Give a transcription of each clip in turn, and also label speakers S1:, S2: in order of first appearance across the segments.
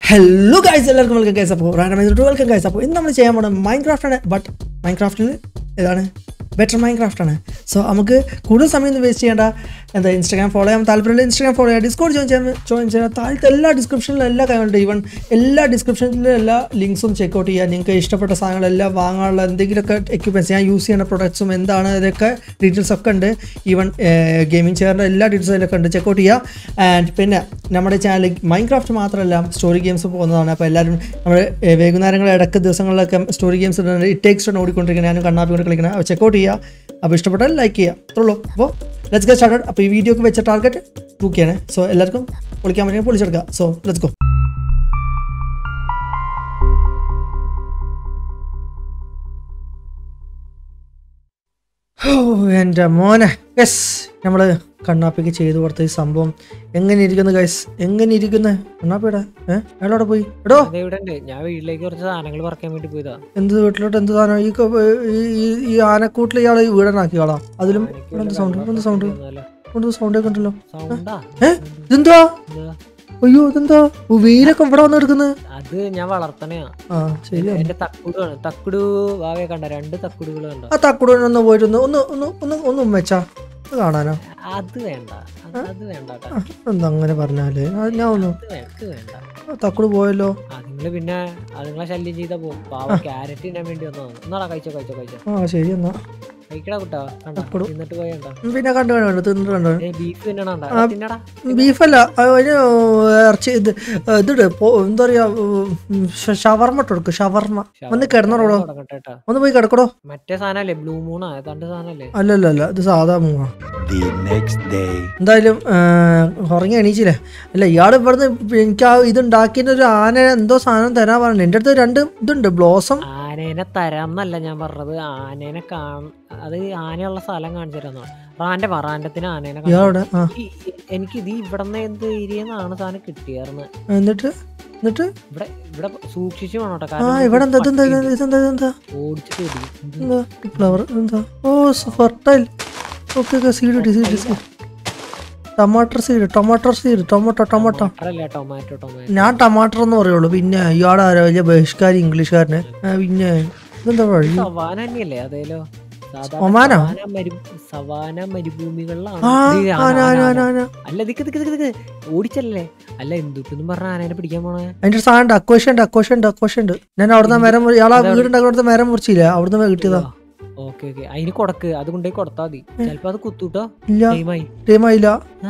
S1: Hello guys എല്ലാവർക്കും welcome guys അപ്പോൾ randomise welcome guys അപ്പോൾ ഇന്ന് നമ്മൾ ചെയ്യാൻ പോകുന്നത് മൈൻക്രാഫ്റ്റ് ആണ് ബട്ട് മൈൻക്രാഫ്റ്റിൽ ഏതാണ് ബെറ്റർ മൈൻക്രാഫ്റ്റ് ആണ് സോ നമുക്ക് കൂടുതൽ സമയം ഒന്നും വേസ്റ്റ് ചെയ്യേണ്ട എന്താ ഇൻസ്റ്റാഗ്രാം ഫോളോ ചെയ്യാൻ താല്പര്യമുള്ള ഇൻസ്റ്റാഗ്രാം ഫോളോ ചെയ്യാം ഡിസ്കോഡ് ജോയിൻ ചെയ്യാൻ ജോയിൻ ചെയ്യാം താഴത്തെ എല്ലാ ഡിസ്ക്രിപ്ഷനിലും എല്ലാ കാര്യങ്ങളുണ്ട് ഈവൻ എല്ലാ ഡിസ്ക്രിപ്ഷനിലും എല്ലാ ലിങ്ക്സും ചെക്കൗട്ട് ചെയ്യാം നിങ്ങൾക്ക് ഇഷ്ടപ്പെട്ട സാധനങ്ങളെല്ലാം വാങ്ങാനുള്ള എന്തെങ്കിലുമൊക്കെ എക്യുപ്മെൻറ്റ്സ് ഞാൻ യൂസ് ചെയ്യുന്ന പ്രൊഡക്ട്സും എന്താണ് ഇതൊക്കെ ഡീറ്റെയിൽസ് ഒക്കെ ഉണ്ട് ഈവൻ ഗെയിമിംഗ് ചെയറിൻ്റെ എല്ലാ ഡീറ്റെയിൽസും അതിലൊക്കെ ഉണ്ട് ചെക്കൗട്ട് ചെയ്യുക ആൻഡ് പിന്നെ നമ്മുടെ ചാനൽ മൈൻക്രാഫ്റ്റ് മാത്രമല്ല സ്റ്റോറി ഗെയിംസ് പോകുന്നതാണ് അപ്പോൾ എല്ലാവരും നമ്മൾ വൈകുന്നേരങ്ങൾ ഇടയ്ക്ക് ദിവസങ്ങളിലൊക്കെ സ്റ്റോറി ഗെയിംസ് ഇട്ട് ടേക്സ് ആണ് ഓടിക്കൊണ്ടിരിക്കുന്നത് ഞാനും കണ്ണാപ്പി കൊണ്ട് കളിക്കണം അപ്പോൾ ചെക്കൗട്ട് ചെയ്യുക അപ്പോൾ ഇഷ്ടപ്പെട്ടാൽ ലൈക്ക് ചെയ്യുക അത്രയുള്ളൂ അപ്പോൾ ലെറ്റ്സ് ഗെറ്റ് സ്റ്റാർട്ടഡ് അപ്പോൾ ഈ വീഡിയോക്ക് വെച്ച ടാർഗറ്റ് ടു കെ ആണ് സോ എല്ലാവർക്കും പൊളിക്കാൻ പറ്റുമെങ്കിൽ പൊളിച്ചെടുക്കുക സോ ലെറ്റ്സ് ഗോ ഓ എൻ്റെ മോനെ യെസ് നമ്മൾ കണ്ണാപ്പിക്ക് ചെയ്തു കൊടുത്ത ഈ സംഭവം എങ്ങനെ ഇരിക്കുന്നു ഗൈസ് എങ്ങനെ ഇരിക്കുന്നു കണ്ണാപ്പിയുടെ ഏഹ് അയാളോടെ പോയി എടോ
S2: അതെ ഇവിടെ ഉണ്ട് ഞാൻ വീട്ടിലേക്ക് കുറച്ച് സാധനങ്ങൾ പറിക്കാൻ വേണ്ടി പോയതാ
S1: എന്ത് വീട്ടിലോട്ട് എന്ത് സാധനം ഈ ക- ഈ- ഈ- ഈ ആനക്കൂട്ടിൽ ഇയാൾ വീടനാക്കി കളാം അതിലും ഇവിടെ എന്ത് സൗണ്ട് എന്ത് സൗണ്ട് എന്ത് സൗണ്ട് ഒക്കെ ഉണ്ടല്ലോ
S2: സൗണ്ടാ
S1: ഏ ഇതെന്താ
S2: എന്താ?
S1: അയ്യോ ഇതെന്താ ഓ, വെയിലൊക്കെ ഇവിടെ വന്ന് എടുക്കുന്നത്
S2: അത് ഞാൻ വളർത്തണയാ
S1: ആ ശരിയാണ്
S2: എന്റെ തക്കുടാണ് തക്കുടു വാവയെ കണ്ട രണ്ട് തക്കുടുകൾ കണ്ട
S1: ആ തക്കുടൻ ഒന്ന് പോയിട്ട് ഒന്ന് ഒന്ന് ഒന്ന് ഒന്ന് ഒന്ന് ഉമ്മച്ചാ അത് കാണാനോ
S2: അത് വേണ്ട അത് അത് വേണ്ട ട്ടാ.
S1: ആ, എന്താ അങ്ങനെ പറഞ്ഞാല് അത് ഞാൻ ഒന്ന്
S2: അത് വേ- അത് വേണ്ട
S1: ആ, തക്കുട് പോയല്ലോ
S2: അതുങ്ങള് പിന്നെ അതുങ്ങളെ ശല്യം ചെയ്താ പോകും പാവ ക്യാരറ്റ് തിന്നാൻ വേണ്ടി വന്നതാണ് എന്നാടാ കഴിച്ചോ കഴിച്ചോ കഴിച്ചോ
S1: ആ ശരി എന്നാ
S2: കഴിക്കടാ കുട്ടാ കണ്ട
S1: തക്കുടു.
S2: തിന്നിട്ട് പോയണ്ട
S1: ഉം, പിന്നെ കണ്ടു കണ്ടു തിന്നിട്ട് കണ്ടു
S2: ഏ ബീഫ് തിന്നണണ്ട
S1: ആ.
S2: തിന്നടാ
S1: ബീഫല്ല അതിന് ഇറച്ചി ഇത് ഇതിട് പോ- എന്താ പറയാ ഷവർമ ഇട്ട് കൊടുക്കും ഷവർമ ഒന്ന് കിടന്നോടോ
S2: തുടങ്ങട്ടെ ട്ടാ.
S1: ഒന്ന് പോയി കിടക്കടോ
S2: മറ്റേ സാധനല്ലേ ബ്ലൂ മൂണാ ഏതാണ്ട് സാധനല്ലേ
S1: അല്ലല്ല അല്ല ഇത് സാധാ മൂങ്ങ
S3: the next day.
S1: എന്തായാലും ആ, ഉറങ്ങി എണീച്ചില്ലേ അല്ല ഇയാൾ ഇവിടുന്ന് എനിക്ക് ആ ഇത് ഉണ്ടാക്കിയ ഒരു ആന എന്തോ സാധനം തരാൻ പറഞ്ഞു എൻ്റെ അടുത്ത് രണ്ട് ഇതുണ്ട് ബ്ലോസം
S2: ആനേനെ തരാന്നല്ല ഞാൻ പറഞ്ഞത് ആനേനെ കാണ അത് ആനയുള്ള സ്ഥലം കാണിച്ചു തരാന്നാണ് റാന്റെ റാൻഡത്തിന് ആനേനെ കാണാൻ.
S1: ഇയാളുടെ ആ
S2: ഈ- ഈ- എനിക്ക് ഇത് ഇവിടുന്ന് എന്ത് ഏരിയന്നാണ് സാധനം കിട്ടിയാർന്ന്
S1: എന്നിട്ട് എന്നിട്ട്
S2: ഇവിടെ ഇവിടെ സൂക്ഷിച്ചു വേണം കേട്ടോ
S1: ആ
S2: കാരണം
S1: ഇവിടെ എന്താ
S2: ഇത്
S1: ഇതെന്താ
S2: പട്ടി
S1: ഇതെന്താ ഇതെന്താ
S2: ഓടിച്ചിട്ട് പിടിക്കും. ഇത്
S1: എന്താ ഫ്ലവർ എന്താ oh fertile okay okay seed ഇട്ടി സീഡ് സീഡ് ടമാട്ടർ seed tomato seed tomato tomato
S2: tomato അല്ല ടൊമാറ്റോ ടൊമാറ്റോ
S1: ഞാൻ ടമാട്ടർ എന്ന് പറയുള്ളൂ പിന്നെ ഇയാളെ ആരോ വലിയ ബഹിഷ്കാരി ഇംഗ്ലീഷുകാരന് ആ, പിന്നെ ഇതെന്താ വഴി
S2: സവാന തന്നെയല്ലേ അതേലോ സാധാരണ
S1: ഒമാനോ?
S2: സവാന മരു- സവാന മരുഭൂമികളിലാണ്
S1: ആ
S2: ഇത്
S1: ആന
S2: ആന,
S1: ആന
S2: ആന,
S1: ആന
S2: ആന.
S1: ആന
S2: അല്ല ദിക്ക് ദിക്ക് ദിക്ക് ദിക്ക് ഓടിച്ചല്ലേ അല്ല എന്തുട്ടെന്നും പറഞ്ഞ ആനേനെ പിടിക്കാൻ പോണേ
S1: അതിന്റെ ഒരു സാധനം അക്വേഷൻ ഉണ്ട് അക്വേഷൻ ഉണ്ട് അക്വേഷൻ ഉണ്ട് ഞാൻ അവിടുന്ന് മരം മുറി- ഇയാളെ വീടുണ്ടാക്കി അവിടുത്തെ മരം മുറിച്ചില്ല അവിടുന്ന് കിട്ടിയതാ
S2: ഓക്കെ ഓക്കെ അതിന് കൊടുക്ക് അത് കൊണ്ടുപോയി കൊടുത്താ മതി ചെലപ്പോ അത് കുത്തൂട്ടോ
S1: ഇല്ല
S2: ടൈമായി
S1: ടൈമായില്ല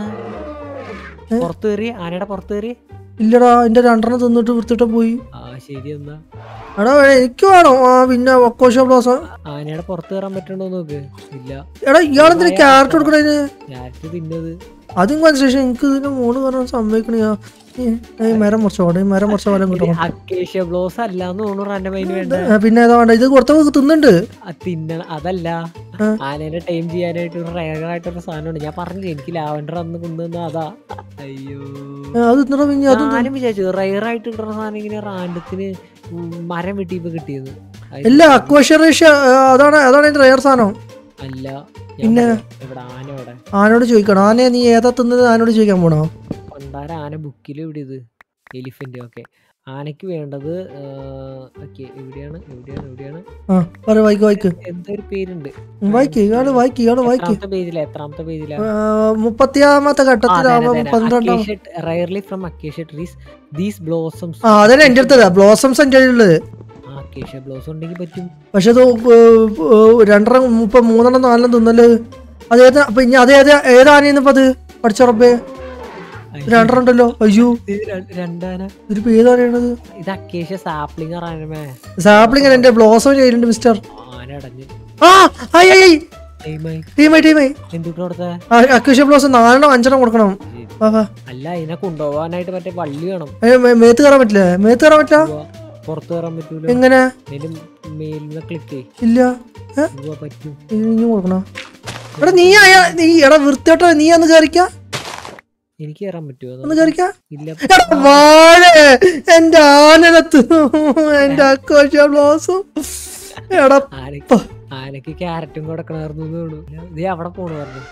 S2: പുറത്ത് കയറി ആനയുടെ പുറത്ത് കയറി
S1: ഇല്ലടാ എന്റെ രണ്ടെണ്ണം തിന്നിട്ട് വൃത്തിട്ട് പോയി
S2: ആ ശരി എന്നാ
S1: എടാ എനിക്ക് വേണം ആ പിന്നെ ഒക്കോഷ ബ്ലോസം
S2: ആനയുടെ പുറത്ത് കയറാൻ പറ്റണ്ടോ നോക്ക് ഇല്ല
S1: എടാ ഇയാളെന്തിനാ ക്യാരറ്റ് കൊടുക്കണേ
S2: ക്യാരറ്റ് തിന്നത്
S1: അതും കോൺസെൻട്രേഷൻ എനിക്ക് ഇതിന് മൂന്ന് പറഞ്ഞ സമ്മതിക്കണ മരം മുറിച്ചോടെ ഈ മരം മുറിച്ച പോലെ കിട്ടും
S2: അക്കേഷ്യ ബ്ലോസ് അല്ലാന്ന് തോന്നുന്നു റാൻഡം അതിന് വേണ്ട
S1: പിന്നെ ഏതാ വേണ്ട ഇത് കൊടുത്ത തിന്നുണ്ട്
S2: ആ തിന്നണ അതല്ല
S1: ആ.
S2: ആനേനെ ടൈം ചെയ്യാനായിട്ട് ഒരു റയർ ആയിട്ടൊരു സാധനമുണ്ട് ഞാൻ പറഞ്ഞു എനിക്ക് ലാവൻഡർ അന്ന് കൊണ്ടുവന്ന അതാ അയ്യോ
S1: ആ, അത് തിന്നടാ പിന്നെ അതും തിന്ന്.
S2: ഞാനും വിചാരിച്ചു റയർ ആയിട്ട് കിട്ടുന്ന സാധനം ഇങ്ങനെ റാൻഡത്തിന് മരം വെട്ടിയപ്പോ കിട്ടിയത് അത്
S1: ഇല്ല അക്വേഷറേഷ്യ അതാണ് അതാണ് അതിന്റെ റയർ സാധനം
S2: അല്ല ഞാൻ
S1: പിന്നെ?
S2: പറയാം. ഇവിടെ ആന ഇവിടെ
S1: ആനോട് ചോദിക്കണം ആനയെ നീ ഏതാ തിന്നത് ആനോട് ചോദിക്കാൻ പോണോ
S2: പണ്ടാര ആന ബുക്കിൽ ഇവിടെ ഇത് എലിഫന്റ് ഓക്കെ ആനക്ക് വേണ്ടത് ഓക്കെ എവിടെയാണ് എവിടെയാണ് എവിടെയാണ്
S1: ആ പറ വായിക്ക് വായിക്ക്
S2: എന്തൊരു പേരുണ്ട്
S1: വായിക്ക് ഇയാള് വായിക്ക് ഇയാള് വായിക്ക്
S2: എത്രാമത്തെ പേജില എത്രാമത്തെ പേജില
S1: ആ, മുപ്പത്തിയാമത്തെ ഘട്ടത്തിലാവുമ്പോ പന്ത്രണ്ടാം
S2: rarely from acacia trees these blossoms
S1: ആ അതന്നെ എന്റെ അടുത്തതാ ബ്ലോസംസ് എന്റെ ഉള്ളത്
S2: അക്കേഷ്യ ബ്ലോസം ഉണ്ടെങ്കിൽ പറ്റും
S1: പക്ഷെ അത് ഏ, ഏ, രണ്ടെണ്ണം മുപ്പ മൂന്നെണ്ണം നാലെണ്ണം തിന്നല് അത് ഏതാ അപ്പൊ ഇനി അത് ഏതാ ഏതാനേന്ന് ഇപ്പൊ അത് പഠിച്ചുറപ്പേ രണ്ടെണ്ണം ഉണ്ടല്ലോ അയ്യോ
S2: ഇത് ര- രണ്ടാന
S1: ഇതിപ്പോ ഏതാനാണത്
S2: ഇത് അക്കേഷ്യ സാപ്ലിംഗ് ആനമേ
S1: സാപ്ലിംഗ് എന്റെ ബ്ലോസം ചെയ്തിട്ടുണ്ട് മിസ്റ്റർ
S2: ആന അടഞ്ഞ്
S1: ആ ആയി ആയി ആയി
S2: ടൈമായി
S1: ടീമായി ടീമായി
S2: എന്തുട്ട് കൊടുത്ത
S1: അക്വേഷ്യ ബ്ലോസം നാലെണ്ണം അഞ്ചെണ്ണം കൊടുക്കണം വാ, വാ.
S2: അല്ല ഇതിനെ കൊണ്ടുപോകാനായിട്ട് മറ്റേ വള്ളി വേണം
S1: ഏ, മേ- മേത്ത് കയറാൻ പറ്റില്ലേ മേത്ത് കയറാൻ പറ്റില്ല
S2: ഉവ്വ. പുറത്ത് കയറാൻ പറ്റൂല
S1: എങ്ങനെ
S2: അതിന്റെ മേലിന്ന് ക്ലിക്ക്
S1: ഇല്ല ഏ
S2: പറ്റും
S1: ഇത് ഇനി കൊടുക്കണോ എടാ നീ അയാ നീ എടാ വൃത്തിയോട്ടോ നീ ഒന്ന് കയറിക്ക
S2: എനിക്ക് കയറാൻ പറ്റുമോ
S1: ഒന്ന് കയറിക്ക
S2: ഇല്ല
S1: എടാ വാഴ എന്റെ ആനനത്ത് എന്റെ അക്കോശ ബ്ലോസും എടാ
S2: ആനക്ക് ആനക്ക് ക്യാരറ്റും കൊടുക്കണമായിരുന്നു തോന്നുന്നു നീ അവിടെ പോണു പറഞ്ഞു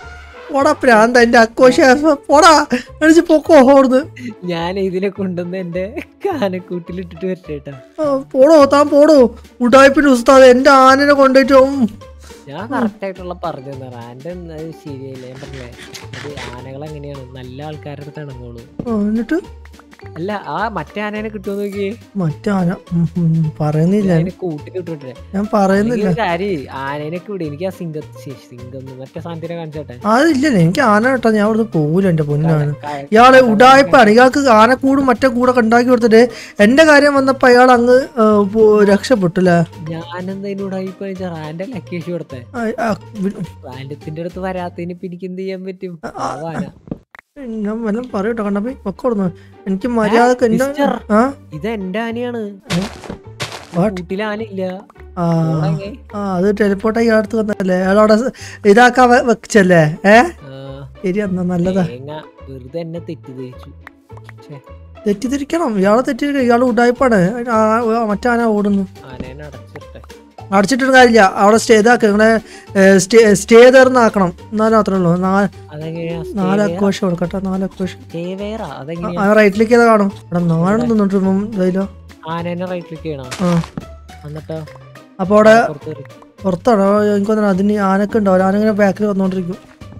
S1: പോടാ പ്രാന്ത എന്റെ അക്കോശ പോടാ അടിച്ച് പൊക്കോ ഓടുന്ന്
S2: ഞാൻ ഇതിനെ കൊണ്ടുവന്ന് എന്റെ കാനക്കൂട്ടിലിട്ടിട്ട് വരട്ടെ കേട്ടാ
S1: ആ, പോടോ താൻ പോടോ ഉടായ്പിന്റെ ഉസ്താദ് എന്റെ ആനനെ കൊണ്ടുപോയിട്ട് ഉം.
S2: ഞാൻ കറക്റ്റ് ആയിട്ടുള്ള പറഞ്ഞു തന്നെ റാൻഡ് അത് ശരിയായില്ല ഞാൻ പറഞ്ഞേ അത് ആനകൾ എങ്ങനെയാണ് നല്ല ആൾക്കാരുടെ അടുത്ത് ഇണങ്ങുള്ളൂ
S1: ആ, എന്നിട്ട്
S2: അല്ല ആ മറ്റേ ആനേനെ കിട്ടുമോ നോക്കിയേ
S1: മറ്റാന ഉം, ഉം, പറയുന്നില്ല
S2: അതിനെ കൂട്ടിലിട്ടിട്ടെ
S1: ഞാൻ പറയുന്നില്ല
S2: കാര്യം ആനേനൊക്കെ ഇവിടെ എനിക്ക് ആ സിംഗം ശ്ശെ, സിംഗം ന്ന് മറ്റേ സാധനത്തിനെ കാണിച്ചോട്ടെ
S1: അതില്ലല്ലേ എനിക്ക് ആന കേട്ടോ ഞാൻ അവിടുന്ന് പോകൂല എന്റെ പൊന്നാണ് ഇയാള് ഉടായ്പാണ് ഇയാൾക്ക് ആനക്കൂടും മറ്റേ കൂടൊക്കെ ഉണ്ടാക്കി കൊടുത്തിട്ട് എന്റെ കാര്യം വന്നപ്പോ അയാൾ അങ്ങ് ആ, പോ- രക്ഷപ്പെട്ടില്ല
S2: ഞാനെന്താ ഇതിനോട് ഇപ്പൊ റാൻഡ് ലക്കേഷ് കൊടുത്തേ
S1: ആ, ആ, വി-
S2: റാൻഡത്തിന്റെ അടുത്ത് വരാത്തതിന് ഇപ്പൊ എനിക്ക് എന്ത് ചെയ്യാൻ പറ്റും പാവാന
S1: ഞാൻ വല്ലതും പറയട്ടോ കണ്ടപ്പോ പൊക്കോടുന്നു എനിക്ക് മര്യാദക്ക് എന്റെ
S2: മിസ്റ്റർ.
S1: ആ
S2: ഇത് എന്റെ ആനയാണ്
S1: What?
S2: കൂട്ടിൽ ആനയില്ല
S1: ആ
S2: ഓളങ്ങേ.
S1: ആ അത് ടെലിപ്പോർട്ടായി അടുത്ത് വന്നല്ലേ അയാളവിടെ സ് ഇതാക്കാൻ വെ- വെച്ചല്ലേ ഏ
S2: ആ,
S1: ശരി എന്നാ നല്ലതാ
S2: തേങ്ങ വെറുതെ എന്നെ തെറ്റിദ്ധരിച്ചു ഛെ,
S1: തെറ്റിദ്ധരിക്കണം ഇയാളെ തെറ്റിദ്ധരിക്കണം ഇയാൾ ഉടായ്പാണ് ആ, ആ, മറ്റേ ആന ഓടുന്നു
S2: ആനേനെ അടച്ചിട്ടെ
S1: അടിച്ചിട്ടൊരു കാര്യമില്ല അവിടെ സ്റ്റേ ഇതാക്കുക നിങ്ങളെ സ്റ്റേ സ്റ്റേ തീർന്നാക്കണം എന്നാലും മാത്രമേ ഉള്ളൂ നാ-
S2: അതെങ്ങനെയാ
S1: നാല് അക്കോഷം കൊടുക്കട്ടെ നാല് അക്കോഷം
S2: സ്റ്റേവേറാ അതെങ്ങനെയാ
S1: ആ റൈറ്റിലേക്ക് ഏതാ കാണും ഇവിടെ നാണം തിന്നിട്ട് ഇതായില്ലോ
S2: ആനേനെ റൈറ്റ് ക്ലിക്ക് ചെയ്യണോ
S1: ആ
S2: എന്നിട്ടോ
S1: അപ്പോൾ അവിടെ
S2: പുറത്ത് കയറി.
S1: പുറത്താണ് എനിക്ക് തോന്നുന്നു അതിന് ആനക്ക് ഉണ്ടാവില്ല ആന ഇങ്ങനെ ബാക്കിൽ വന്നോണ്ടിരിക്കും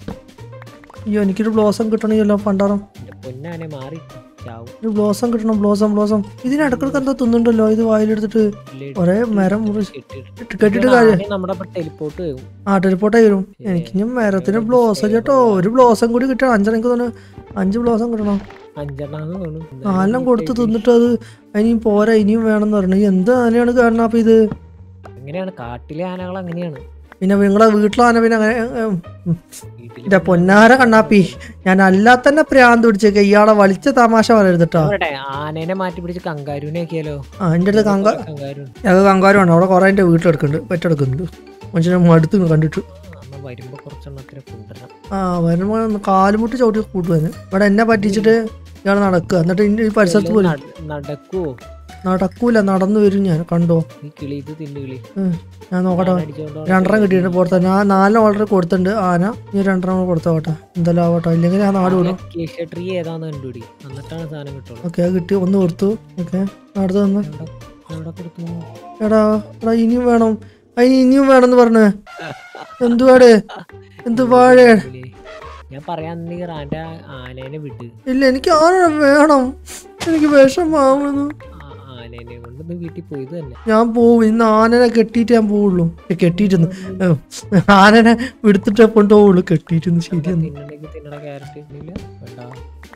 S1: അയ്യോ എനിക്കൊരു ബ്ലോസം കിട്ടണമെങ്കിലോ പണ്ടാറം
S2: എന്റെ പൊന്നാനെ മാറി ചാവും
S1: ഒരു ബ്ലോസം കിട്ടണം ബ്ലോസം ബ്ലോസം ഇതിന് ഇടക്കിടക്ക് എന്തോ തിന്നുണ്ടല്ലോ ഇത് വായിലെടുത്തിട്ട് ഒരേ മരം മുറിച്ച്
S2: കെട്ടിട്ട്
S1: കെട്ടിട്ട് കാര്യം
S2: ആന നമ്മുടെ ടെലിപ്പോർട്ട് വരും
S1: ആ ടെലിപ്പോർട്ടായി വരും എനിക്ക് ഇനി മരത്തിന് ബ്ലോസം കേട്ടോ ഒരു ബ്ലോസം കൂടി കിട്ടണം അഞ്ചെണ്ണം എനിക്ക് തോന്നുന്നു അഞ്ച് ബ്ലോസം കിട്ടണം
S2: അഞ്ചെണ്ണാന്ന് തോന്നും
S1: നാലെണ്ണം കൊടുത്ത് തിന്നിട്ട് അത് ഇനിയും പോരാ ഇനിയും വേണമെന്ന് പറഞ്ഞു എന്ത് ആനയാണ് കാരണം അപ്പൊ ഇത്
S2: അങ്ങനെയാണ് കാട്ടിലെ ആനകൾ അങ്ങനെയാണ്
S1: പിന്നെ നിങ്ങളെ വീട്ടിലെ ആന പിന്നെ അങ്ങനെ ഉം, ഉം.
S2: വീട്ടിൽ
S1: എന്റെ പൊന്നാര കണ്ണാപ്പി ഞാൻ അല്ലാതെ തന്നെ പ്രാന്ത് പിടിച്ചേക്ക ഇയാളെ വലിച്ച തമാശ പറയരുത് കേട്ടോ
S2: പറയട്ടെ, ആനേനെ മാറ്റി പിടിച്ച് കങ്കാരൂനെ ആക്കിയാലോ
S1: ആ എൻ്റെ അടുത്ത് കങ്ക
S2: കങ്കാരൂൻ
S1: ഞങ്ങൾക്ക് കങ്കാരുമാണ് അവിടെ കുറേ എൻ്റെ വീട്ടിലെടുക്കുന്നുണ്ട് പെറ്റെടുക്കുന്നുണ്ട് മനുഷ്യനെ മടുത്ത് കണ്ടിട്ട്
S2: അന്ന് വരുമ്പോ കുറച്ചെണ്ണത്തിന് കൊണ്ടുവരണം
S1: ആ വരുമ്പോൾ ഒന്ന് കാലുമുട്ടി ചവിട്ടി കൂട്ടുവന്ന് ഇവിടെ എന്നെ പറ്റിച്ചിട്ട് ഇയാൾ നടക്കുക എന്നിട്ട് ഇന്റെ ഈ പരിസരത്ത് പോലും
S2: നട- നടക്കുവോ
S1: നടക്കൂല നടന്നു വരും ഞാൻ കണ്ടോ
S2: ഈ കിളി ഇത് തിന്നു കിളി
S1: ഉം. ഞാൻ നോക്കട്ടെ
S2: ആന അടിച്ചോണ്ട് വന്ന്
S1: രണ്ടെണ്ണം കിട്ടിയിട്ടുണ്ട് പുറത്ത് ഞാൻ നാലെണ്ണം ഓർഡർ കൊടുത്തിട്ടുണ്ട് ആന ഇനി രണ്ടെണ്ണം കൂടെ കൊടുത്തോട്ടെ എന്തായാലും ആവട്ടെ ഇല്ലെങ്കിൽ ഞാൻ നാട് വിടും
S2: അക്കേഷ്യ ട്രീ ഏതാന്ന് കണ്ടുപിടി എന്നിട്ടാണ് സാധനം കിട്ടുള്ളൂ
S1: ഓക്കെ അത് കിട്ടി ഒന്ന് കൊടുത്തു ഓക്കെ അടുത്ത് നിന്ന്
S2: എവിടെ എവിടെ കൊടുത്തു
S1: എടാ എടാ ഇനിയും വേണം അതിന് ഇനിയും വേണമെന്ന് പറഞ്ഞ് എന്തുവാടേ എന്ത് വാഴേ
S2: ഇല്ലേ? ഞാൻ പറയാൻ നീ റാന്റെ ആനേനെ വിട്ട്
S1: ഇല്ല എനിക്ക് ആന വേണം എനിക്ക് വിഷമാവുന്നു
S2: ആ ആനേനെ കൊണ്ട് നീ വീട്ടിൽ പോയത് തന്നെ
S1: ഞാൻ പോവും ഇന്ന് ആനനെ കെട്ടിയിട്ട് ഞാൻ പോവുള്ളൂ ഏ, കെട്ടിയിട്ടെന്ന് ഏ, ആനനെ എടുത്തിട്ടേ കൊണ്ടുപോവുള്ളൂ കെട്ടിയിട്ടെന്ന് ശരിയെന്ന്
S2: തിന്നണമെങ്കിൽ തിന്നണ ക്യാരറ്റ് ഇല്ല വേണ്ട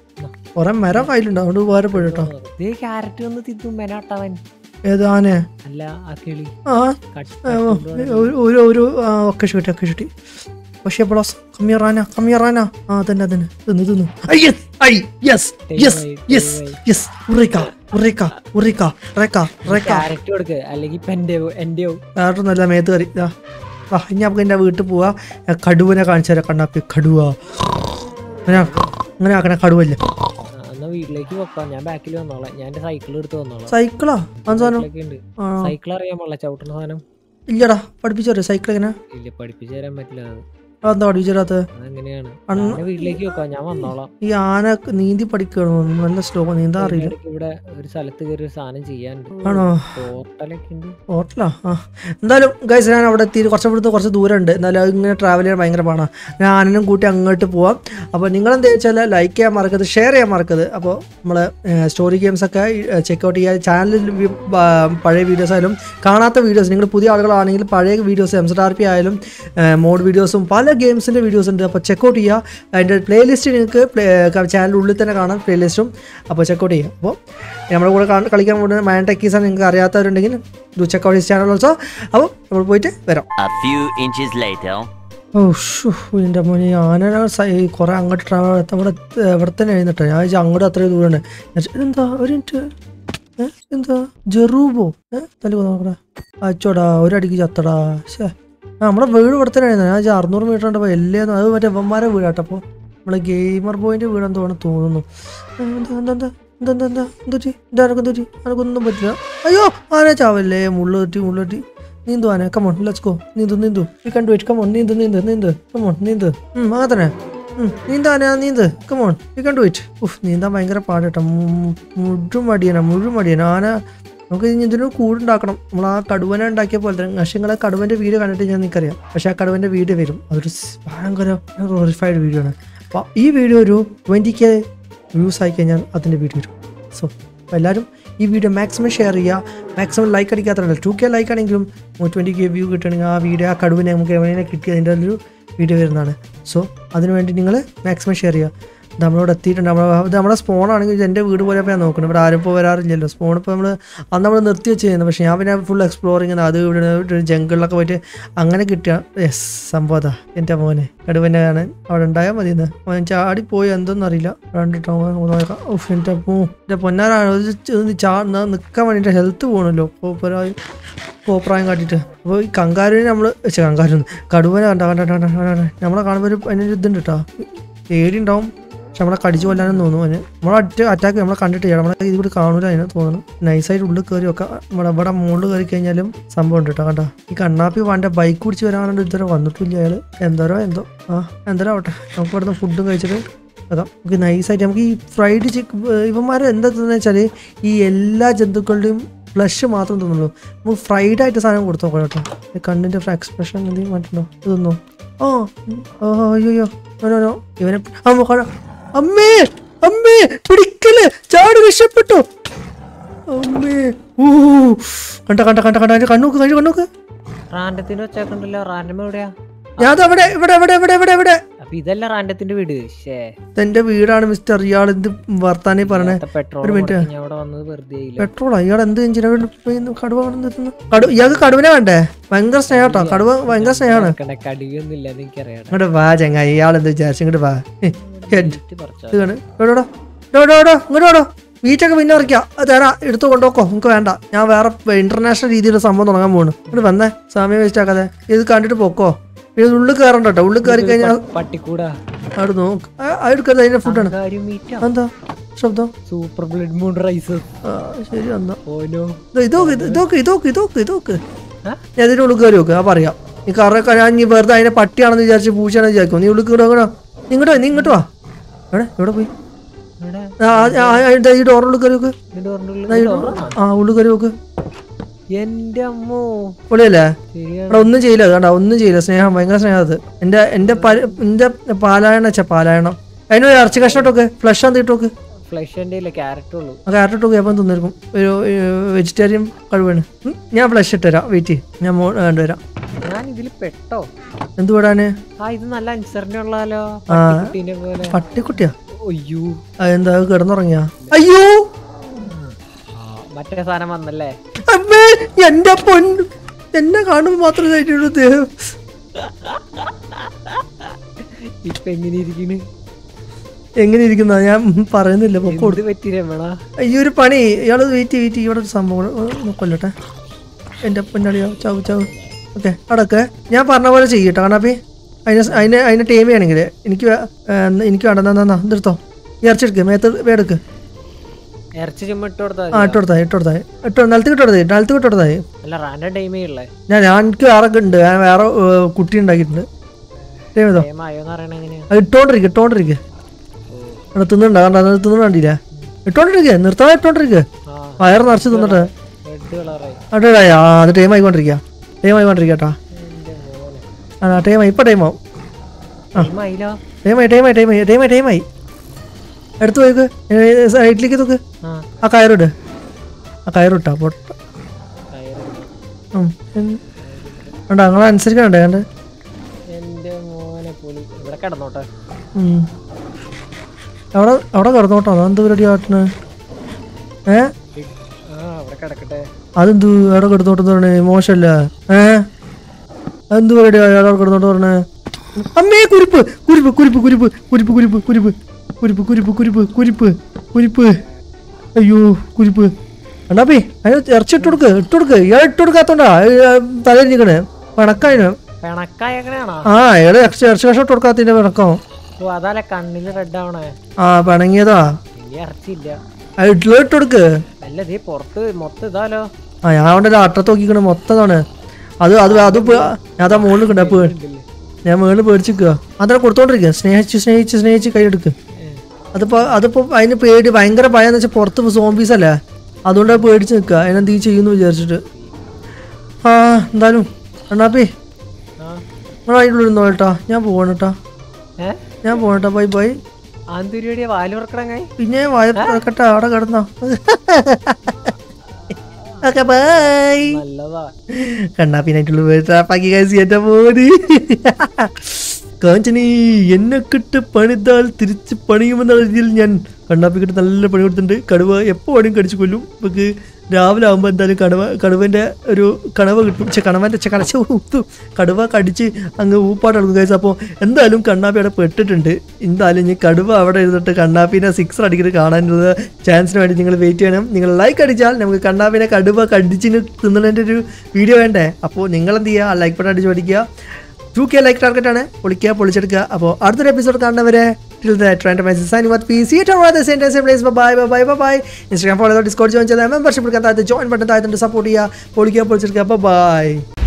S1: കുറെ മരം കയ്യിലുണ്ട് അതുകൊണ്ട് ഉപകാരപ്പെടും കേട്ടോ
S2: ദേ ക്യാരറ്റ് വന്ന് തിന്നും മെനാട്ടവൻ
S1: ഏത് ആന
S2: അല്ല ആ കിളി
S1: ആ
S2: കട്ട്
S1: ആ, ഒരു ഒരു ഒരു ആ, ഒക്കെ ചുട്ടി ഒക്കെ ചുട്ടി പക്ഷേ പ്ലസ് കമ്മിയറാന കമ്മിയറാന ആ തന്നെ തന്നെ തിന്നു തിന്നു I yes yes yes yes ഉറിക്ക ഉറിക്ക ഉറിക്ക റേക്ക റേക്ക
S2: ക്യാരറ്റ് കൊടുക്ക് അല്ലെങ്കിൽ ഇപ്പൊ എന്റെയോ എന്റെയോ
S1: വേറെ നല്ല മേത്ത് കറി ഇതാ വാ ഇനി നമുക്ക് എൻ്റെ വീട്ടിൽ പോവാ ഞാൻ കടുവനെ കാണിച്ചു തരാം കണ്ണാപ്പി കടുവ അങ്ങനെ അങ്ങനെ ആക്കണ കടുവല്ല
S2: ആ, എന്നാ വീട്ടിലേക്ക് വെക്കാം ഞാൻ ബാക്കിൽ വന്നോളാം ഞാൻ എന്റെ സൈക്കിൾ എടുത്ത് വന്നോളാം
S1: സൈക്കിളാ ആ സാധനം
S2: സൈക്കിളൊക്കെ ഉണ്ട്
S1: ആ
S2: സൈക്കിൾ അറിയാൻ പാടില്ല ചവിട്ടുന്ന സാധനം
S1: ഇല്ലടാ പഠിപ്പിച്ചു തരാം സൈക്കിൾ എങ്ങനെ
S2: ഇല്ല പഠിപ്പിച്ചു തരാൻ പറ്റില്ല അത്
S1: അതെന്താ പഠിപ്പിച്ചു തരാത്തത്
S2: അതങ്ങനെയാണ്
S1: അണ്ണ-
S2: ഞാൻ വീട്ടിലേക്ക് വെക്കാം ഞാൻ വന്നോളാം
S1: ഈ ആന നീന്തി പഠിക്കണം നല്ല സ്ലോ നീന്താ അറിയില്ല
S2: ഇടയ്ക്ക് ഇവിടെ ഒരു സ്ഥലത്ത് കയറി ഒരു സാധനം ചെയ്യാനുണ്ട്
S1: ആണോ
S2: ഹോട്ടലൊക്കെ ഉണ്ട്
S1: ഹോട്ടലാ ആ എന്തായാലും ഗൈസ് ഞാൻ അവിടെ എത്തി കുറച്ച് ഇവിടുത്തെ കുറച്ച് ദൂരം ഉണ്ട് എന്നാലും അത് ഇങ്ങനെ ട്രാവൽ ചെയ്യാൻ ഭയങ്കര പാടാണ് ഞാൻ ആനനും കൂട്ടി അങ്ങോട്ട് പോവാം അപ്പോൾ നിങ്ങളെന്താ വെച്ചാൽ ലൈക്ക് ചെയ്യാൻ മറക്കരുത് ഷെയർ ചെയ്യാൻ മറക്കരുത് അപ്പോൾ നമ്മൾ സ്റ്റോറി ഗെയിംസ് ഒക്കെ ചെക്കൗട്ട് ചെയ്യുക ചാനലിൽ പഴയ വീഡിയോസ് ആയാലും കാണാത്ത വീഡിയോസ് നിങ്ങൾ പുതിയ ആളുകളാണെങ്കിൽ പഴയ videos M Z R P ആയാലും മോഡ് വീഡിയോസും പല ഗെയിംസിൻ്റെ വീഡിയോസ് ഉണ്ട് അപ്പോൾ ചെക്കൗട്ട് ചെയ്യുക അതിൻ്റെ പ്ലേലിസ്റ്റ് നിങ്ങൾക്ക് ചാനലിനുള്ളിൽ തന്നെ കാണാം പ്ലേലിസ്റ്റും അപ്പോൾ ചെക്കൗട്ട് ചെയ്യുക അപ്പോൾ നമ്മുടെ കൂടെ കാണ- കളിക്കാൻ പോകുന്ന മൈൻ ടെക്കീസാണ് നിങ്ങൾക്ക് അറിയാത്തവരുണ്ടെങ്കിൽ do check out his channel also അപ്പോൾ നമ്മൾ പോയിട്ട് വരാം
S3: A few inches later.
S1: Oh ഷൂ എൻ്റെ മോനെ ആന കുറേ അങ്ങോട്ട് ട്രാവൽ ഇവിടെ ഇവിടെ തന്നെ എഴുന്നിട്ടോ ഞാൻ വിചാരിച്ചു അങ്ങോട്ട് അത്രയും ദൂരമുണ്ട് ഞാൻ വിചാരിച്ചു, എന്താ ഒരു മിനിറ്റ് ഏ എന്താ ജെറൂബോ ഏ തല്ലി നോക്കടാ അച്ചോടാ ഒരടിക്ക് ചത്തടാ ശേ ആ നമ്മുടെ വീട് ഇവിടെ തന്നെ ആയിരുന്നു ഞാൻ വിചാരിച്ചു അറുന്നൂറ് മീറ്റർ ഉണ്ട് എല്ലേന്ന് അത് മറ്റേ വന്മാരെ വീടാട്ടോ അപ്പോൾ നമ്മളെ ഗെയിമർ പോയിന്റ് വീടെന്ന് തോന്നുന്നു തോന്നുന്നു ഏ, എന്താ എന്താ എന്താ എന്താ എന്താ എന്താ എന്തുറ്റി എന്താ എനക്ക് എന്തുറ്റി എനക്കൊന്നും പറ്റില്ല അയ്യോ ആന ചാവല്ലേ മുള്ളു തെറ്റി മുള്ളു തെറ്റി നീന്തു ആന കമോൺ ലെറ്റ്സ് ഗോ നീന്തു നീന്തു you can do it come on നീന്തു നീന്തു നീന്തു കമോൺ നീന്തു ഉം അങ്ങനെ തന്നെ ഉം, നീന്താനാ നീന്ത് come on you can do it ഉഫ് നീന്താൻ ഭയങ്കര പാട് കേട്ടോ മുഴുവൻ മടിയനാ മുഴുവൻ മടിയനാ ആന നമുക്ക് ഇനി ഇതിന് കൂടുണ്ടാക്കണം നമ്മൾ ആ കടുവനെ ഉണ്ടാക്കിയ പോലെ തന്നെ പക്ഷേ നിങ്ങളെ കടുവൻ്റെ വീഡിയോ കണ്ടിട്ട് ഞാൻ നിനക്കറിയാം പക്ഷേ ആ കടുവൻ്റെ വീഡിയോ വരും അതൊരു സ് ഭയങ്കര വെറിഫൈഡ് വീഡിയോ ആണ് അപ്പോൾ ഈ വീഡിയോ ഒരു ട്വൻറ്റി കെ വ്യൂസ് ആയി കഴിഞ്ഞാൽ അതിൻ്റെ വീഡിയോ വരും സോ അപ്പോൾ എല്ലാവരും ഈ വീഡിയോ മാക്സിമം ഷെയർ ചെയ്യുക മാക്സിമം ലൈക്ക് അടിക്കാത്തതല്ല ടു കെ ലൈക്ക് ആണെങ്കിലും ട്വൻറ്റി കെ വ്യൂ കിട്ടുകയാണെങ്കിൽ ആ വീഡിയോ ആ കടുവിനെ നമുക്ക് എവിടെ കിട്ടിയതിൻ്റെ ഒരു വീഡിയോ വരുന്നതാണ് സോ അതിനുവേണ്ടി നിങ്ങൾ മാക്സിമം ഷെയർ ചെയ്യുക ഇത് നമ്മളോട് എത്തിയിട്ടുണ്ട് നമ്മൾ ഇത് നമ്മുടെ സ്പോൺ ആണെങ്കിൽ ഇത് എൻ്റെ വീട് പോലെ ഞാൻ നോക്കണം ഇവിടെ ആരും ഇപ്പോൾ വരാറില്ലല്ലോ സ്പോൺ ഇപ്പോൾ നമ്മൾ അന്ന് നമ്മൾ നിർത്തി വെച്ച് ചെയ്യുന്നത് പക്ഷേ ഞാൻ പിന്നെ ഫുൾ എക്സ്പ്ലോറിങ് അത് ഇവിടെ ജംഗിളിലൊക്കെ പോയിട്ട് അങ്ങനെ കിട്ടിയ യെസ് സംഭവം അതാ എൻ്റെ മോനെ കടുവനെ കാണാൻ അവിടെ ഉണ്ടായാൽ മതി ഇന്ന് അവൻ ചാടിപ്പോയി എന്തൊന്നും അറിയില്ല കണ്ടിട്ടോ നോക്കാം ഉഫ് എൻ്റെ പോ എൻ്റെ പൊന്നാരാണ് ചാ നിൽക്കാൻ വേണ്ടിയിട്ട് ഹെൽത്ത് പോകണമല്ലോ പോപ്പരായി പോപ്രായം കാട്ടിയിട്ട് അപ്പോൾ ഈ കങ്കാരുവിനെ നമ്മൾ വെച്ചാൽ കങ്കാരു കടുവനെ കണ്ട കണ്ട കണ്ട കണ്ട കണ്ട നമ്മളെ കാണുമ്പോൾ ഒരു അതിനൊരു ഇതുണ്ട് കേട്ടോ പേടി ഉണ്ടാവും പക്ഷെ നമ്മളെ കടിച്ചു കൊല്ലാനും തോന്നുന്നു അതിന് നമ്മളെ അറ്റ അറ്റാക്ക് നമ്മളെ കണ്ടിട്ട് ചെയ്യാം നമ്മളെ ഇത് ഇവിടെ കാണൂല അതിനെ തോന്നുന്നു നൈസായിട്ട് ഉള്ളിൽ കയറി ഒക്കെ ഇവിടെ ഇവിടെ മുകളിൽ കയറി കഴിഞ്ഞാലും സംഭവം ഉണ്ട് കേട്ടോ കണ്ട ഈ കണ്ണാപ്പി വേണ്ട ബൈക്ക് പിടിച്ച് വരാനുണ്ട് ഇതുവരെ വന്നിട്ടില്ല അയാൾ എന്തോരോ എന്തോ ആ എന്തോരോ ആവട്ടെ നമുക്ക് ഇവിടുന്ന് ഫുഡും കഴിച്ചിട്ട് അതാ നമുക്ക് നൈസായിട്ട് നമുക്ക് ഈ ഫ്രൈഡ് ചിക്കൻ ഇവന്മാർ എന്താ തിന്നു വെച്ചാൽ ഈ എല്ലാ ജന്തുക്കളുടെയും ഫ്ലഷ് മാത്രം തിന്നുള്ളൂ നമുക്ക് ഫ്രൈഡ് ആയിട്ട് സാധനം കൊടുത്തു നോക്കാം കേട്ടോ ഈ കണ്ണിൻ്റെ എക്സ്പ്രഷൻ എന്തെങ്കിലും മാറ്റുണ്ടോ ഇതൊന്നോ ഓ ഓ അയ്യോ ഓനോ ഇവനെ അമ്മ കാണാം അമ്മേ അമ്മേ പിടിക്കല് ചാടി രക്ഷപ്പെട്ടു അമ്മേ ഊ കണ്ട കണ്ട കണ്ട കണ്ട അതിന്റെ കണ്ണോക്ക് കഴിഞ്ഞു കണ്ണോക്ക്
S2: റാൻഡത്തിന് വെച്ചേക്കണ്ടല്ലോ റാൻഡം എവിടെയാ
S1: ഞാൻ അവിടെ ഇവിടെ ഇവിടെ ഇവിടെ ഇവിടെ ഇവിടെ
S2: അപ്പൊ ഇതല്ല റാൻഡത്തിന്റെ വീട് ഷേ
S1: ഇതെന്റെ വീടാണ് മിസ്റ്റർ ഇയാൾ എന്ത് വർത്താനേ പറഞ്ഞേ
S2: പെട്രോൾ
S1: ഒരു minute.
S2: ഞാൻ അവിടെ വന്നത് വെറുതെ ആയില്ല
S1: പെട്രോൾ ഇയാൾ എന്ത് എഞ്ചിനാ വേണ്ടി പോയി കടുവ കൊണ്ടുവന്നിരുന്നു കടു ഇയാൾക്ക് കടുവനെ വേണ്ടേ ഭയങ്കര സ്നേഹട്ടോ കടുവ ഭയങ്കര സ്നേഹമാണ്
S2: കടിയൊന്നും ഇല്ല എനിക്കറിയാം
S1: ഇങ്ങോട്ട് വാ ചങ്ങായി ഇയാൾ എന്ത് വിചാരിച്ചു ഇങ്ങോട്ട് വാ ഹെ, ഹെഡ്
S2: പറിച്ചാ
S1: ഇത് കാണു എവിടെടോ എവിടെടോ ഇങ്ങോട്ട് വേടോ വീറ്റൊക്കെ പിന്നെ പറിക്കാം അത് തരാം എടുത്ത് കൊണ്ടുപോക്കോ നിങ്ങൾക്ക് വേണ്ട ഞാൻ വേറെ ഇന്റർനാഷണൽ രീതിയിലുള്ള സംഭവം തുടങ്ങാൻ പോകണം ഇങ്ങോട്ട് വന്നേ സമയം വേസ്റ്റ് ആക്കാതെ ഇത് കണ്ടിട്ട് പോക്കോ ഇത് ഉള്ളിൽ കയറണ്ട കേട്ടോ ഉള്ളിൽ കയറി കഴിഞ്ഞാൽ
S2: പട്ടിക്കൂടാ
S1: അവിടെ നോക്ക് ആ എടുക്കരുത് അതിന്റെ ഫുഡാണ്
S2: കാര്യം മീറ്റാ
S1: എന്താ ശബ്ദം
S2: സൂപ്പർ ബ്ലഡ് മൂൺ റൈസ്
S1: ആ ശരി എന്നാ
S2: ഓനോ
S1: ദേ ഇതോക്ക് ഇത് ഇതോക്ക് ഇതോക്ക് ഇതോക്ക് ഇതോക്ക്
S2: ആ?
S1: ഞാൻ ഇതിന്റെ ഉള്ളിൽ കയറി നോക്ക് ആ പറയാം നീ കറ ഞാൻ നീ വെറുതെ അതിനെ പട്ടിയാണെന്ന് വിചാരിച്ച് പൂച്ചയാണെന്ന് വിചാരിക്കും നീ ഉള്ളിൽ കയറി നോക്കണോ നീ ഇങ്ങോട്ടോ നീ ഇങ്ങോട്ടോ വാ എവിടെ എവിടെ പോയി
S2: ഇവിടെ
S1: ആ, ആ, ആ, ദേ ഈ ഡോറിനുള്ളിൽ കയറി നോക്ക്
S2: ഇതിന്റെ ഓർമ്മ
S1: ദേ ഈ ഡോർ- ആ ഉള്ളിൽ കയറി നോക്ക്
S2: എന്റെ അമ്മോ
S1: പൊളിയല്ലേ
S2: ശരിയാണ്
S1: അവിടെ ഒന്നും ചെയ്യില്ല കണ്ട ഒന്നും ചെയ്യില്ല സ്നേഹം ഭയങ്കര സ്നേഹം അത് എന്റെ എന്റെ പല- എന്റെ പാലായണം വെച്ചാ പാലായണം അതിന് ഇറച്ചി കഷ്ണട്ടൊക്കെ ഫ്ലഷ് ആണ് ഇട്ടോക്ക്
S2: ഫ്ലഷ് എന്റെ ഇല്ല ക്യാരറ്റ് ഉള്ളൂ
S1: ആ ക്യാരറ്റ് ഇട്ടോക്ക് അപ്പം തിന്നിരിക്കും ഒരു വെജിറ്റേറിയൻ കഴിവാണ് ഉം, ഞാൻ ഫ്ലഷ് ഇട്ടുതരാം വെയിറ്റ് ചെയ്യ് ഞാൻ മോ കണ്ടുവരാം
S2: ഞാൻ ഇതിൽ പെട്ടോ
S1: എന്ത് വിടാന്
S2: ആ ഇത് നല്ല അനുസരണ ഉള്ളാലോ
S1: ആ.
S2: കുട്ടീനെ പോലെ
S1: പട്ടിക്കുട്ടിയാ
S2: അയ്യോ
S1: ആ, എന്താ അത് കിടന്നുറങ്ങിയാ അയ്യോ
S2: ആ, മറ്റേ സാധനം വന്നല്ലേ
S1: അമ്മേ എന്റെ പൊന്നു എന്നെ കാണുമ്പോൾ മാത്രമേ ഇതായിട്ടുള്ളൂ ദേഹം
S2: ഇപ്പൊ എങ്ങനെ ഇരിക്കണ്
S1: എങ്ങനെ ഇരിക്കുന്ന ഞാൻ പറയുന്നില്ല പൊക്കോ
S2: എന്ത് പറ്റി രമണ
S1: ഈ ഒരു പണി ഇയാൾ വെയിറ്റ് വെയിറ്റ് ഇവിടെ ഒരു സംഭവം കൂടെ കൊല്ലട്ടെ എൻ്റെ പൊന്നടിയോ ചാവ് ചാവ് ഓക്കെ അടക്കെ ഞാൻ പറഞ്ഞ പോലെ ചെയ്യട്ടോ കണ്ണാപ്പി അതിന് സ- അതിന് അതിന് ടൈം ചെയ്യണമെങ്കിൽ എനിക്ക് വേ- ഏ, എന്നാ എനിക്ക് വേണ്ട എന്നാ എന്നാ ഇതെടുത്തോ ഇറച്ചെടുക്ക് മേത്ത് വേടെക്ക്
S2: ഇറച്ചി ചുമ്മാ ഇട്ട് കൊടുത്താൽ
S1: ആ ഇട്ട് കൊടുത്തായി ഇട്ട് കൊടുത്തായി ഇട്ടോ നിലത്ത് കിട്ടോടതായി നിലത്ത് കിട്ടോടതായി
S2: അല്ല റാൻഡം ടൈമേ ഉള്ളേ
S1: ഞാൻ ഞാൻ എനിക്ക് വേറെ ഉണ്ട് ഞാൻ വേറെ ഏ, കുട്ടി ഉണ്ടാക്കിയിട്ടുണ്ട് ടൈം ചെയ്തോ
S2: ടൈം ആയോന്ന് പറയണ എങ്ങനെയാ
S1: അത് ഇട്ടോണ്ടിരിക്കുക ഇട്ടോണ്ടിരിക്കുക അവിടെ തിന്നുണ്ടോ കണ്ടോ അത് തിന്നു കണ്ടില്ല ഇട്ടോണ്ടിരിക്കുക നിർത്താതെ ഇട്ടോണ്ടിരിക്കുക
S2: ആ
S1: വയറ് നിറച്ച് തിന്നിട്ട്
S2: റെഡ് കളറായി
S1: അടേടാ ആ അത് ടൈം ആയിക്കൊണ്ടിരിക്കുക ടൈം ആയിക്കൊണ്ടിരിക്കുക കേട്ടോ
S2: എന്റെ മോനെ
S1: ആ ടൈം ആയി ഇപ്പം ടൈം ആവും
S2: ടൈം ആയില്ലോ
S1: ടൈമായി ടൈമായി ടൈമായി ടൈമായി ടൈമായി എടുത്തു പോയിക്ക് സൈഡിലേക്ക് തൂക്ക്
S2: ആ
S1: ആ കയറിട് ആ കയറിട്ടാ പൊട്ട
S2: കയറി
S1: കണ്ടോ നിങ്ങളെ അനുസരിക്കണ്ടേ കണ്ട്
S2: എന്റെ മോനെ പുലി ഇവിടെ കിടന്നോട്ടെ
S1: ഉം. അവിടെ അവിടെ കിടന്നോട്ടോ അതെന്ത് പരിപാടി ആട്ടണ് ഏ
S2: ആ അവിടെ കിടക്കട്ടെ
S1: അതെന്ത് അവിടെ കിടന്നോട്ടെന്ന് പറഞ്ഞേ മോശമല്ല ഏ അതെന്ത് പരിപാടി അവിടെ കിടന്നോട്ട് പറഞ്ഞേ അമ്മേ കുരിപ്പ് കുരിപ്പ് കുരിപ്പ് കുരിപ്പ് കുരിപ്പ് കുരിപ്പ് കുരിപ്പ് കുരിപ്പ് കുരിപ്പ് കുരിപ്പ് കുരിപ്പ് കുരിപ്പ് അയ്യോ കുരിപ്പ് അണ്ണാപ്പി അതിന് ഇറച്ചി ഇട്ട് കൊടുക്ക് ഇട്ട് കൊടുക്ക് ഇയാൾ ഇട്ട് കൊടുക്കാത്തോണ്ടാ തലയിൽ നിൽക്കണേ പണക്കായന്
S2: പിണക്കായക്കണാണോ
S1: ആ ഇയാള് ഇറച്ചി ഇറച്ചി കഷ്ണം ഇട്ട് കൊടുക്കാത്തതിന്റെ പിണക്കം
S2: ഓ അതല്ല കണ്ണില് റെഡ് ആവണേ
S1: ആ പിണങ്ങിയതാ
S2: വലിയ ഇറച്ചിയില്ല
S1: അത് ഇട്ടില്ല ഇട്ട് കൊടുക്ക്
S2: അല്ല ദേ പുറത്ത് മൊത്തം ഇതാലോ
S1: ആ ഞാൻ അവിടെ അട്ടത്ത് നോക്കിക്കണ മൊത്തതാണ് അത് അത് അത് പ്- ഞാൻ അതാ മുകളിൽ നിൽക്കണ്ട അപ്പോൾ
S2: ഉണ്ടല്ലേ
S1: ഞാൻ മേളിൽ പേടിച്ചിക്കുക അത്ര കൊടുത്തോണ്ടിരിക്കുക സ്നേഹിച്ച് സ്നേഹിച്ച് സ്നേഹിച്ച് കൈയെടുക്കുക അതിപ്പോ അതിപ്പോ അതിന് പേടി ഭയങ്കര ഭയം എന്ന് വെച്ചാൽ പുറത്ത് സോംബീസ് അല്ലേ അതുകൊണ്ട് അത് പേടിച്ച് നിൽക്കുക അതിനെന്ത് ചെയ്യുന്നു വിചാരിച്ചിട്ട് ആ എന്തായാലും അണ്ണാപ്പി
S2: ആ
S1: നിങ്ങൾ അതിനുള്ളിരുന്നോ കേട്ടോ ഞാൻ പോവാണ് കേട്ടോ
S2: ഏ
S1: ഞാൻ പോകട്ടോ ബൈ ബൈ
S2: ആന്തൂരിയുടെ വാല് ഉറക്കണങ്ങായി
S1: പിന്നെ വായ കേട്ടോ അവിടെ കിടന്നോ ഓക്കെ ബൈ
S2: നല്ലതാ
S1: കണ്ണാപ്പിനായിട്ടുള്ള വേട്ടാപ്പാക്കി കഴിച്ച് എന്റെ മോന് കാഞ്ചനി എന്നെ കിട്ട് പണിതാൽ തിരിച്ച് പണിയുമെന്ന രീതിയിൽ ഞാൻ കണ്ണാപ്പിക്കിട്ട് നല്ല പണി കൊടുത്തിട്ടുണ്ട് കടുവ എപ്പോൾ പണിയും കടിച്ചു കൊല്ലും നമുക്ക് രാവിലെ ആകുമ്പോൾ എന്തായാലും കടുവ കടുവൻ്റെ ഒരു കണവ കിട്ടും പക്ഷെ കണവൻ്റെ കടച്ച ഊത്തു കടുവ കടിച്ച് അങ്ങ് ഊപ്പാട് ഇളകും കഴിച്ചു അപ്പോൾ എന്തായാലും കണ്ണാപ്പി അവിടെ പെട്ടിട്ടുണ്ട് എന്തായാലും ഇനി കടുവ അവിടെ ഇരുന്നിട്ട് കണ്ണാപ്പിനെ സിക്സർ അടിക്കുന്നത് കാണാനുള്ള ചാൻസിന് വേണ്ടി നിങ്ങൾ വെയിറ്റ് ചെയ്യണം നിങ്ങൾ ലൈക്ക് അടിച്ചാൽ നമുക്ക് കണ്ണാപ്പിനെ കടുവ കടിച്ചിന് തിന്നതിൻ്റെ ഒരു വീഡിയോ വേണ്ടേ അപ്പോൾ നിങ്ങൾ എന്ത് ചെയ്യുക ആ ലൈക്ക് ബട്ടൺ അടിച്ച് പഠിക്കുക ടു കെ ലൈക്ക് ടാർഗറ്റ് ആണ് പൊളിക്കുക പൊളിച്ചെടുക്കുക അപ്പോൾ അടുത്തൊരു എപ്പിസോഡ് കാണുന്നവരെ bye bye bye Instagram follow Discord join ചെയ്താൽ മെമ്പർഷിപ്പ് എടുക്കാൻ താഴത്ത് ജോയിൻ ബട്ടൺ താഴത്തുണ്ട് സപ്പോർട്ട് ചെയ്യുക പൊളിക്കുക പൊളിച്ചെടുക്കുക ബൈ